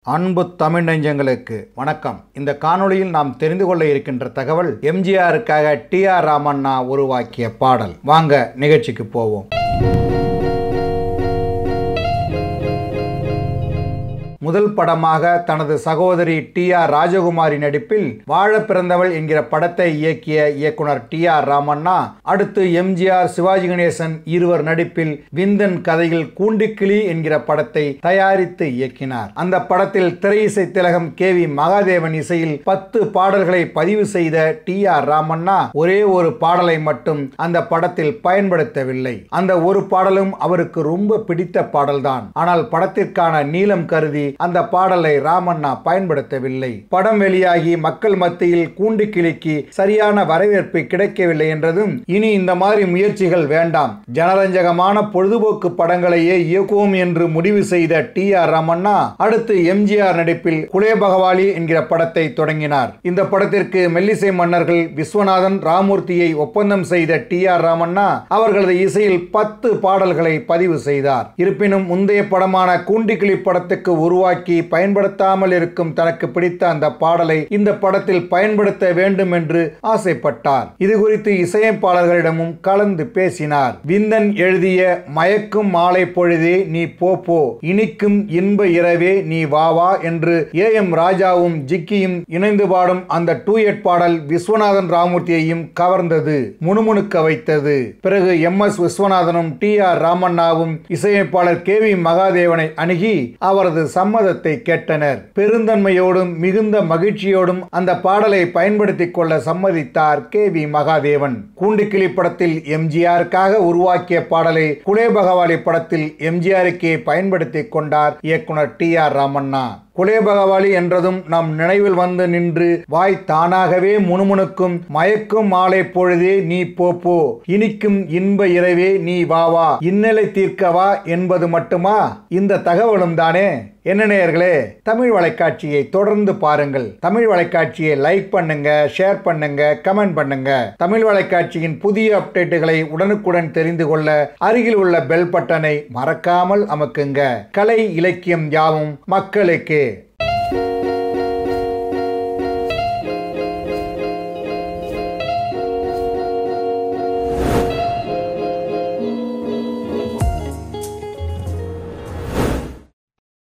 அன்பு தமிழ் நெஞ்சங்களுக்கு வணக்கம் இந்த காணொளியில் நாம் தெரிந்து கொள்ள இருக்கின்ற தகவல் எம்ஜிஆருக்காக டி ஆர் ராமண்ணா உருவாக்கிய பாடல் வாங்க நிகழ்ச்சிக்கு போவோம் முதல் படமாக தனது சகோதரி டி ஆர் ராஜகுமாரி நடிப்பில் வாழ பிறந்தவள் என்கிற படத்தை இயக்கிய இயக்குனர் டி ஆர் ராமண்ணா அடுத்து எம்ஜிஆர் சிவாஜி கணேசன் இருவர் நடிப்பில் விந்தன் கதையில் கூண்டுக்கிளி என்கிற படத்தை தயாரித்து இயக்கினார் அந்த படத்தில் திரை இசை திலகம் கே வி மகாதேவன் இசையில் பத்து பாடல்களை பதிவு செய்த டி ஆர் ராமண்ணா ஒரே ஒரு பாடலை மட்டும் அந்த படத்தில் பயன்படுத்தவில்லை அந்த ஒரு பாடலும் அவருக்கு ரொம்ப பிடித்த பாடல்தான் ஆனால் படத்திற்கான நீளம் கருதி அந்த பாடலை ராமண்ணா பயன்படுத்தவில்லை படம் வெளியாகி மக்கள் மத்தியில் கூண்டு கிளிக்கு சரியான வரவேற்பு கிடைக்கவில்லை என்றதும் இனி இந்த மாதிரி முயற்சிகள் வேண்டாம் ஜனரஞ்சகமான பொழுதுபோக்கு படங்களையே இயக்குவோம் என்று முடிவு செய்த டி ஆர் ராமண்ணா அடுத்து எம்ஜிஆர் நடிப்பில் குலே பகவாலி என்கிற படத்தை தொடங்கினார் இந்த படத்திற்கு மெல்லிசை மன்னர்கள் விஸ்வநாதன் ராமூர்த்தியை ஒப்பந்தம் செய்த டி ஆர் ராமண்ணா அவர்களது இசையில் பத்து பாடல்களை பதிவு செய்தார் இருப்பினும் முந்தைய படமான கூண்டிக்கிளி படத்துக்கு உருவாக்கி பயன்படுத்தாமல் இருக்கும் தனக்கு பிடித்த அந்த பாடலை இந்த படத்தில் பயன்படுத்த வேண்டும் என்று ஆசைப்பட்டார் இது குறித்து இசையமைப்பாளர்களிடமும் கலந்து பேசினார் விந்தன் எழுதிய மயக்கும் மாலை பொழுதே நீ போ போ இனிக்கும் இன்ப இரவே நீ வா வா என்று ஏ எம் ராஜாவும் ஜிக்கியும் இணைந்து பாடும் அந்த டூயட் பாடல் விஸ்வநாதன் ராமூர்த்தியையும் கவர்ந்தது முணுமுணுக்க வைத்தது பிறகு எம் எஸ் விஸ்வநாதனும் டி ஆர் ராமண்ணாவும் இசையமைப்பாளர் கே வி மகாதேவனை அணுகி அவரது சம்மதத்தை கேட்டனர் பெருந்தன்மையோடும் மிகுந்த மகிழ்ச்சியோடும் அந்த பாடலை பயன்படுத்திக் கொள்ள சம்மதித்தார் கே வி மகாதேவன் கூண்டுக்கிளி படத்தில் எம்ஜிஆருக்காக உருவாக்கிய பாடலை குலே பகவாலி படத்தில் எம்ஜிஆருக்கே பயன்படுத்திக் கொண்டார் இயக்குனர் T R Ramanna Gulebakavali என்றதும் நம் நினைவில் வந்து நின்று வாய் தானாகவே முணுமுணுக்கும் மயக்கும் மாலை பொழுதே நீ போ போ இனிக்கும் இன்ப இரவே நீ வா வா இன்னலை தீர்க்கவா என்பது மட்டுமா இந்த தகவலும் தானே என்ன நேயர்களே தமிழ் வலைக்காட்சியை தொடர்ந்து பாருங்கள் தமிழ் வலைக்காட்சியை லைக் பண்ணுங்க ஷேர் பண்ணுங்க கமெண்ட் பண்ணுங்க தமிழ் வலைக்காட்சியின் புதிய அப்டேட்டுகளை உடனுக்குடன் தெரிந்து கொள்ள அருகில் உள்ள பெல் பட்டனை மறக்காமல் அமுக்குங்க கலை இலக்கியம் யாவும் மக்களுக்கு